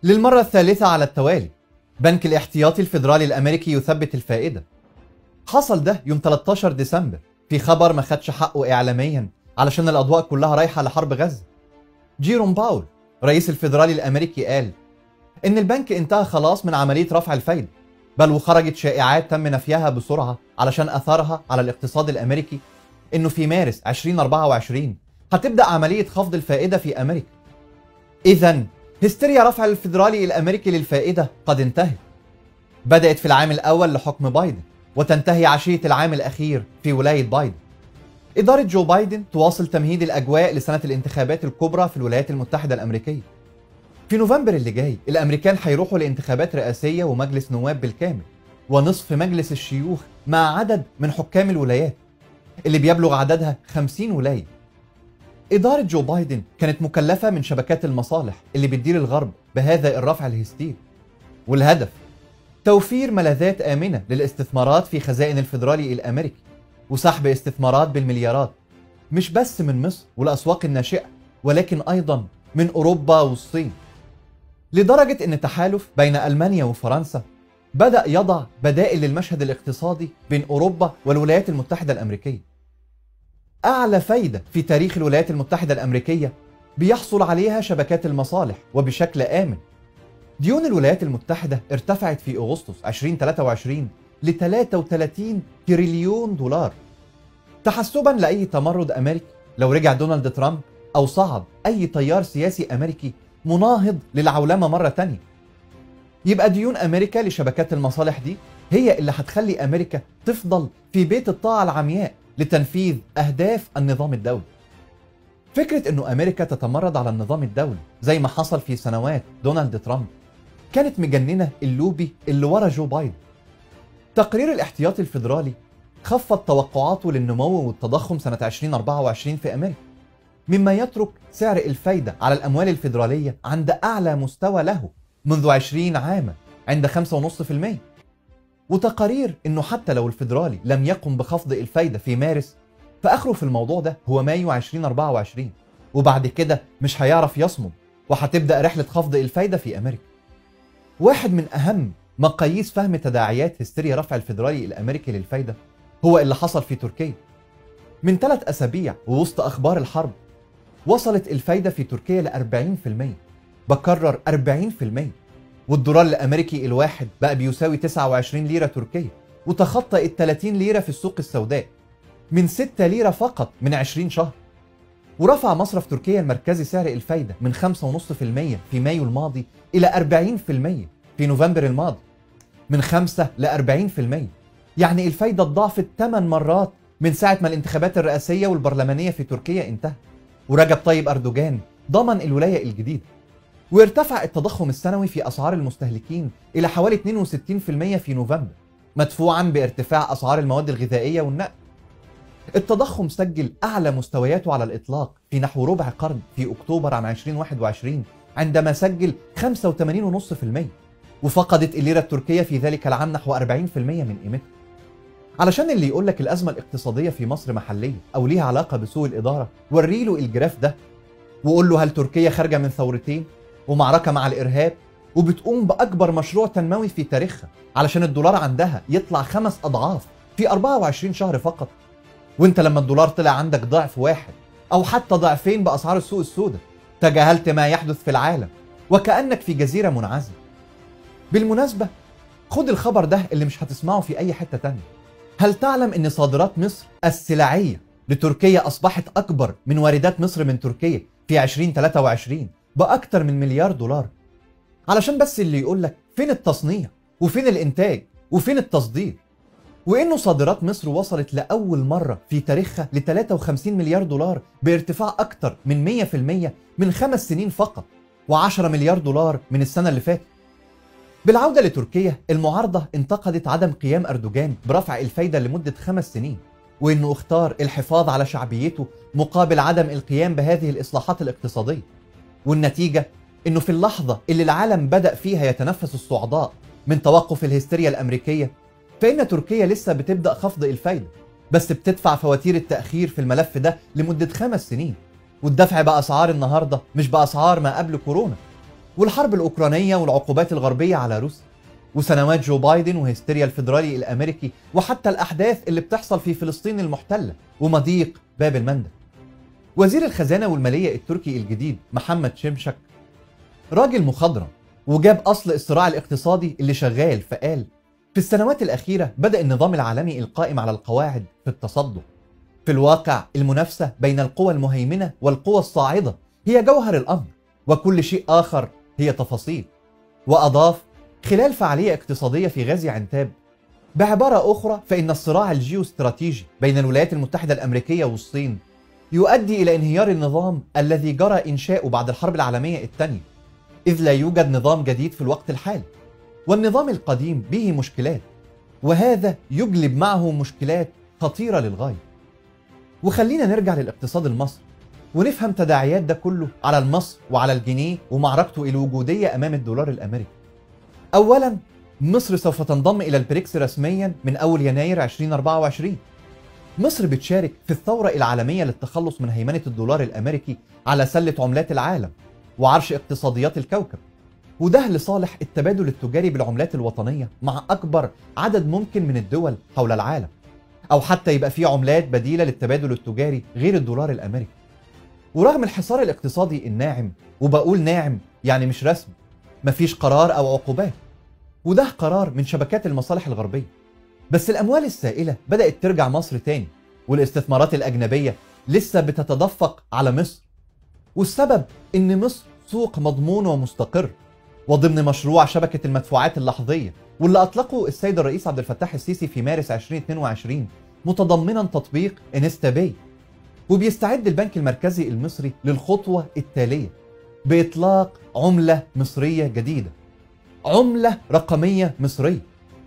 للمرة الثالثة على التوالي بنك الاحتياطي الفيدرالي الأمريكي يثبت الفائدة حصل ده يوم 13 ديسمبر في خبر ما خدش حقه إعلاميا علشان الأضواء كلها رايحة لحرب غزة جيروم باول رئيس الفيدرالي الأمريكي قال إن البنك انتهى خلاص من عملية رفع الفايدة بل وخرجت شائعات تم نفيها بسرعة علشان أثرها على الاقتصاد الأمريكي إنه في مارس 2024 هتبدأ عملية خفض الفائدة في أمريكا إذا هستيريا رفع الفيدرالي الأمريكي للفائدة قد انتهت بدأت في العام الأول لحكم بايدن وتنتهي عشية العام الأخير في ولاية بايدن إدارة جو بايدن تواصل تمهيد الأجواء لسنة الانتخابات الكبرى في الولايات المتحدة الأمريكية في نوفمبر اللي جاي الأمريكان هيروحوا لانتخابات رئاسية ومجلس نواب بالكامل ونصف مجلس الشيوخ مع عدد من حكام الولايات اللي بيبلغ عددها 50 ولاية إدارة جو بايدن كانت مكلفة من شبكات المصالح اللي بتدير الغرب بهذا الرفع الهستيري والهدف توفير ملاذات آمنة للاستثمارات في خزائن الفيدرالي الأمريكي وسحب استثمارات بالمليارات مش بس من مصر والأسواق الناشئة ولكن أيضا من أوروبا والصين لدرجة أن التحالف بين ألمانيا وفرنسا بدأ يضع بدائل للمشهد الاقتصادي بين أوروبا والولايات المتحدة الأمريكية أعلى فايدة في تاريخ الولايات المتحدة الأمريكية بيحصل عليها شبكات المصالح وبشكل آمن ديون الولايات المتحدة ارتفعت في أغسطس 2023 ل 33 تريليون دولار تحسبا لأي تمرد أمريكي لو رجع دونالد ترامب أو صعد أي تيار سياسي أمريكي مناهض للعولمة مرة تانية يبقى ديون أمريكا لشبكات المصالح دي هي اللي هتخلي أمريكا تفضل في بيت الطاعة العمياء لتنفيذ أهداف النظام الدولي فكرة أنه أمريكا تتمرد على النظام الدولي زي ما حصل في سنوات دونالد ترامب كانت مجننة اللوبي اللي ورا جو بايدن تقرير الاحتياطي الفيدرالي خفض توقعاته للنمو والتضخم سنة 2024 في أمريكا مما يترك سعر الفايدة على الأموال الفيدرالية عند أعلى مستوى له منذ 20 عاما عند 5.5% وتقارير انه حتى لو الفيدرالي لم يقم بخفض الفايده في مارس فاخره في الموضوع ده هو مايو 2024 وبعد كده مش هيعرف يصمد وهتبدا رحله خفض الفايده في امريكا. واحد من اهم مقاييس فهم تداعيات هستيريا رفع الفيدرالي الامريكي للفايده هو اللي حصل في تركيا. من ثلاث اسابيع ووسط اخبار الحرب وصلت الفايده في تركيا ل 40% بكرر 40% والدولار الامريكي الواحد بقى بيساوي 29 ليره تركيه وتخطى ال 30 ليره في السوق السوداء من 6 ليره فقط من 20 شهر ورفع مصرف تركيا المركزي سعر الفايده من 5.5% في مايو الماضي الى 40% في نوفمبر الماضي من 5 ل 40% يعني الفايده اتضاعفت 8 مرات من ساعه ما الانتخابات الرئاسيه والبرلمانيه في تركيا انتهت ورجب طيب اردوغان ضمن الولايه الجديده وارتفع التضخم السنوي في أسعار المستهلكين إلى حوالي 62% في نوفمبر مدفوعا بارتفاع أسعار المواد الغذائية والنقل التضخم سجل أعلى مستوياته على الإطلاق في نحو ربع قرن في أكتوبر عام 2021 عندما سجل 85.5% وفقدت الليرة التركية في ذلك العام نحو 40% من قيمتها علشان اللي يقول لك الأزمة الاقتصادية في مصر محلية أو ليها علاقة بسوء الإدارة وريله الجراف ده وقول له هل تركيا خارجة من ثورتين ومعركة مع الإرهاب وبتقوم بأكبر مشروع تنموي في تاريخها علشان الدولار عندها يطلع خمس أضعاف في 24 شهر فقط وانت لما الدولار طلع عندك ضعف واحد أو حتى ضعفين بأسعار السوق السوداء تجاهلت ما يحدث في العالم وكأنك في جزيرة منعزلة بالمناسبة خد الخبر ده اللي مش هتسمعه في أي حتة تانية هل تعلم أن صادرات مصر السلعية لتركيا أصبحت أكبر من واردات مصر من تركيا في 2023 بأكتر من مليار دولار علشان بس اللي يقول لك فين التصنيع وفين الإنتاج وفين التصدير وإنه صادرات مصر وصلت لأول مرة في تاريخها ل 53 مليار دولار بارتفاع أكتر من 100% من خمس سنين فقط و10 مليار دولار من السنة اللي فاتت بالعودة لتركيا المعارضة انتقدت عدم قيام أردوغان برفع الفايدة لمدة خمس سنين وإنه اختار الحفاظ على شعبيته مقابل عدم القيام بهذه الإصلاحات الاقتصادية والنتيجة إنه في اللحظة اللي العالم بدأ فيها يتنفس الصعداء من توقف الهستيريا الأمريكية فإن تركيا لسه بتبدأ خفض الفايدة بس بتدفع فواتير التأخير في الملف ده لمدة خمس سنين والدفع بأسعار النهاردة مش بأسعار ما قبل كورونا والحرب الأوكرانية والعقوبات الغربية على روسيا وسنوات جو بايدن وهستيريا الفيدرالي الأمريكي وحتى الأحداث اللي بتحصل في فلسطين المحتلة ومضيق باب المندب وزير الخزانة والمالية التركي الجديد محمد شمشك راجل مخضرم وجاب أصل الصراع الاقتصادي اللي شغال فقال في السنوات الأخيرة بدأ النظام العالمي القائم على القواعد في التصدر في الواقع المنافسة بين القوى المهيمنة والقوى الصاعدة هي جوهر الأمر وكل شيء آخر هي تفاصيل وأضاف خلال فعالية اقتصادية في غازي عنتاب بعبارة أخرى فإن الصراع الجيوستراتيجي بين الولايات المتحدة الأمريكية والصين يؤدي إلى انهيار النظام الذي جرى إنشاؤه بعد الحرب العالمية الثانية إذ لا يوجد نظام جديد في الوقت الحالي والنظام القديم به مشكلات وهذا يجلب معه مشكلات خطيرة للغاية وخلينا نرجع للاقتصاد المصري ونفهم تداعيات ده كله على المصر وعلى الجنيه ومعركته الوجودية أمام الدولار الأمريكي أولا مصر سوف تنضم إلى البريكس رسميا من أول يناير 2024 مصر بتشارك في الثورة العالمية للتخلص من هيمنة الدولار الأمريكي على سلة عملات العالم وعرش اقتصاديات الكوكب وده لصالح التبادل التجاري بالعملات الوطنية مع أكبر عدد ممكن من الدول حول العالم أو حتى يبقى في عملات بديلة للتبادل التجاري غير الدولار الأمريكي ورغم الحصار الاقتصادي الناعم وبقول ناعم يعني مش رسمي مفيش قرار أو عقوبات وده قرار من شبكات المصالح الغربية بس الأموال السائلة بدأت ترجع مصر تاني والاستثمارات الأجنبية لسه بتتدفق على مصر والسبب إن مصر سوق مضمون ومستقر وضمن مشروع شبكة المدفوعات اللحظية واللي أطلقه السيد الرئيس عبد الفتاح السيسي في مارس 2022 متضمنا تطبيق انستا باي وبيستعد البنك المركزي المصري للخطوة التالية بإطلاق عملة مصرية جديدة عملة رقمية مصرية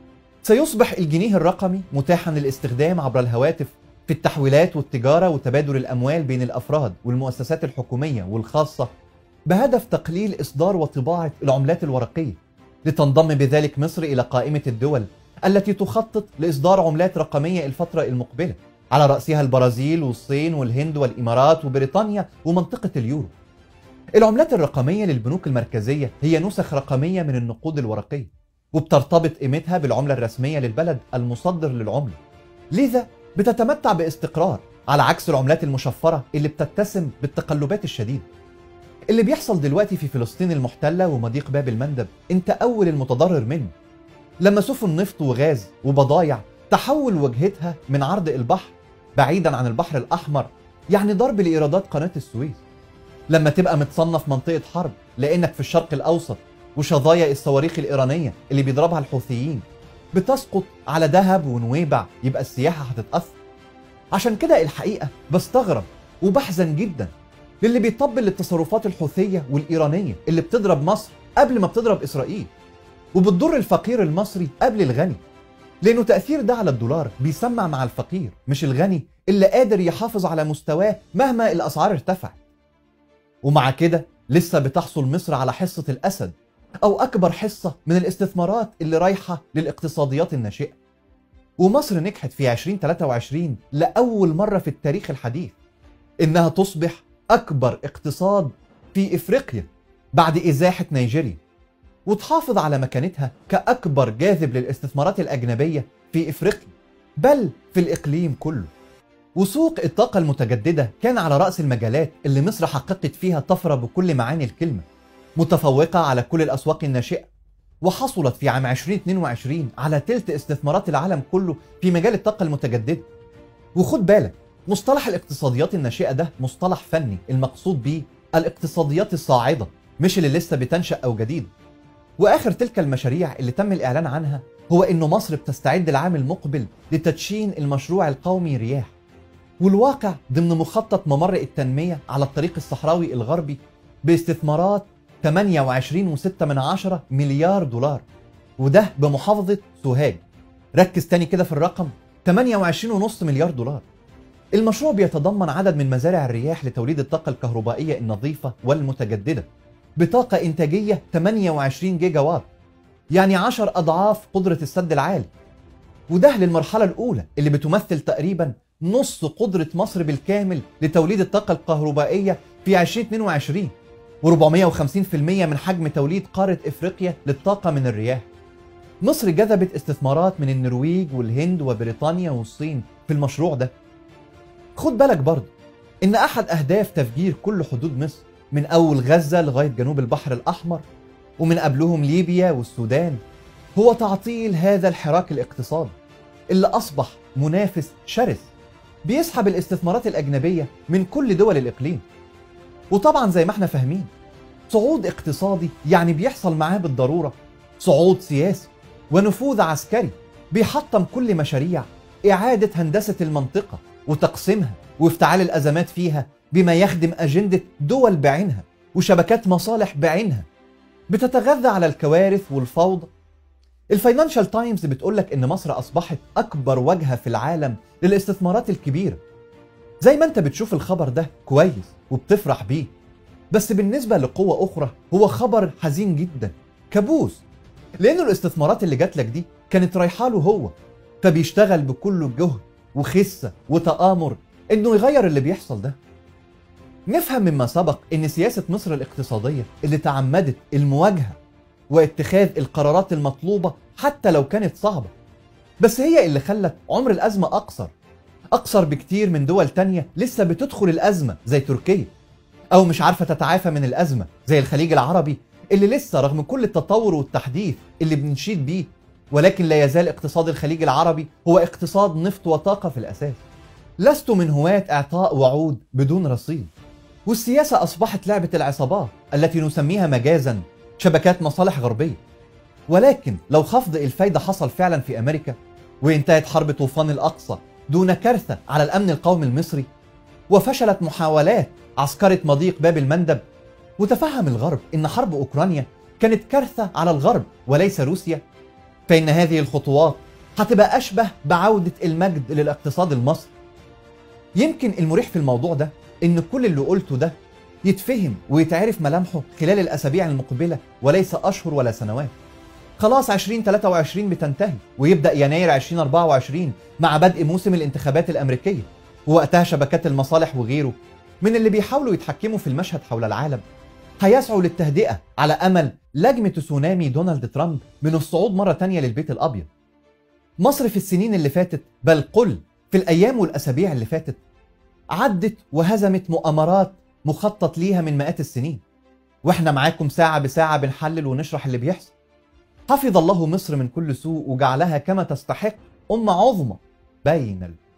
سيصبح الجنيه الرقمي متاحا للاستخدام عبر الهواتف في التحويلات والتجارة وتبادل الأموال بين الأفراد والمؤسسات الحكومية والخاصة بهدف تقليل إصدار وطباعة العملات الورقية لتنضم بذلك مصر إلى قائمة الدول التي تخطط لإصدار عملات رقمية الفترة المقبلة على رأسها البرازيل والصين والهند والإمارات وبريطانيا ومنطقة اليورو العملات الرقمية للبنوك المركزية هي نسخ رقمية من النقود الورقية وبترتبط قيمتها بالعملة الرسمية للبلد المصدر للعملة لذا بتتمتع باستقرار على عكس العملات المشفرة اللي بتتسم بالتقلبات الشديدة اللي بيحصل دلوقتي في فلسطين المحتلة ومضيق باب المندب انت أول المتضرر منه لما سفن نفط وغاز وبضايع تحول وجهتها من عرض البحر بعيدا عن البحر الأحمر يعني ضرب لإيرادات قناة السويس لما تبقى متصنف منطقة حرب لأنك في الشرق الأوسط وشظايا الصواريخ الإيرانية اللي بيضربها الحوثيين بتسقط على دهب ونويبع يبقى السياحة هتتأثر عشان كده الحقيقة بستغرب وبحزن جدا للي بيطبل للتصرفات الحوثية والإيرانية اللي بتضرب مصر قبل ما بتضرب إسرائيل وبتضر الفقير المصري قبل الغني لأنه تأثير ده على الدولار بيسمع مع الفقير مش الغني اللي قادر يحافظ على مستواه مهما الأسعار ارتفعت ومع كده لسه بتحصل مصر على حصة الأسد أو أكبر حصة من الاستثمارات اللي رايحة للاقتصاديات الناشئة ومصر نجحت في 2023 لأول مرة في التاريخ الحديث إنها تصبح أكبر اقتصاد في إفريقيا بعد إزاحة نيجيريا وتحافظ على مكانتها كأكبر جاذب للاستثمارات الأجنبية في إفريقيا بل في الإقليم كله وسوق الطاقة المتجددة كان على رأس المجالات اللي مصر حققت فيها طفرة بكل معاني الكلمة متفوقة على كل الأسواق الناشئة وحصلت في عام 2022 على تلت استثمارات العالم كله في مجال الطاقة المتجددة وخد بالك مصطلح الاقتصاديات الناشئة ده مصطلح فني المقصود بيه الاقتصاديات الصاعدة مش اللي لسه بتنشأ أو جديدة وآخر تلك المشاريع اللي تم الإعلان عنها هو إنه مصر بتستعد العام المقبل لتدشين المشروع القومي رياح والواقع ضمن مخطط ممر التنمية على الطريق الصحراوي الغربي باستثمارات 28.6 من عشرة مليار دولار وده بمحافظة سوهاج ركز تاني كده في الرقم 28.5 مليار دولار المشروع بيتضمن عدد من مزارع الرياح لتوليد الطاقة الكهربائية النظيفة والمتجددة بطاقة إنتاجية 28 جيجا واط يعني 10 أضعاف قدرة السد العالي وده للمرحلة الأولى اللي بتمثل تقريبا نص قدرة مصر بالكامل لتوليد الطاقة الكهربائية في 2022 و450% من حجم توليد قارة إفريقيا للطاقة من الرياح مصر جذبت استثمارات من النرويج والهند وبريطانيا والصين في المشروع ده خد بالك برضه إن أحد أهداف تفجير كل حدود مصر من أول غزة لغاية جنوب البحر الأحمر ومن قبلهم ليبيا والسودان هو تعطيل هذا الحراك الاقتصادي اللي أصبح منافس شرس بيسحب الاستثمارات الأجنبية من كل دول الإقليم وطبعا زي ما احنا فاهمين صعود اقتصادي يعني بيحصل معاه بالضرورة صعود سياسي ونفوذ عسكري بيحطم كل مشاريع إعادة هندسة المنطقة وتقسيمها وافتعال الأزمات فيها بما يخدم أجندة دول بعينها وشبكات مصالح بعينها بتتغذى على الكوارث والفوضى الفاينانشال تايمز بتقولك ان مصر اصبحت اكبر واجهه في العالم للاستثمارات الكبيره زي ما انت بتشوف الخبر ده كويس وبتفرح بيه بس بالنسبه لقوه اخرى هو خبر حزين جدا كابوس لانه الاستثمارات اللي جات لك دي كانت رايحه له هو فبيشتغل بكل جهد وخسه وتآمر انه يغير اللي بيحصل ده نفهم مما سبق ان سياسه مصر الاقتصاديه اللي تعمدت المواجهه واتخاذ القرارات المطلوبة حتى لو كانت صعبة بس هي اللي خلت عمر الأزمة أقصر أقصر بكتير من دول تانية لسه بتدخل الأزمة زي تركيا أو مش عارفة تتعافى من الأزمة زي الخليج العربي اللي لسه رغم كل التطور والتحديث اللي بنشيد بيه ولكن لا يزال اقتصاد الخليج العربي هو اقتصاد نفط وطاقة في الأساس لست من هواة إعطاء وعود بدون رصيد والسياسة أصبحت لعبة العصابات التي نسميها مجازا شبكات مصالح غربية ولكن لو خفض الفايدة حصل فعلا في أمريكا وانتهت حرب طوفان الأقصى دون كارثة على الأمن القومي المصري وفشلت محاولات عسكرة مضيق باب المندب وتفهم الغرب إن حرب أوكرانيا كانت كارثة على الغرب وليس روسيا فإن هذه الخطوات هتبقى أشبه بعودة المجد للاقتصاد المصري يمكن المريح في الموضوع ده إن كل اللي قلته ده يتفهم ويتعرف ملامحه خلال الأسابيع المقبلة وليس أشهر ولا سنوات خلاص 2023 بتنتهي ويبدأ يناير 2024 مع بدء موسم الانتخابات الأمريكية ووقتها شبكات المصالح وغيره من اللي بيحاولوا يتحكموا في المشهد حول العالم هيسعوا للتهدئة على أمل لجمة تسونامي دونالد ترامب من الصعود مرة تانية للبيت الأبيض مصر في السنين اللي فاتت بل قل في الأيام والأسابيع اللي فاتت عدت وهزمت مؤامرات مخطط ليها من مئات السنين واحنا معاكم ساعة بساعة بنحلل ونشرح اللي بيحصل حفظ الله مصر من كل سوء وجعلها كما تستحق أمة عظمى بين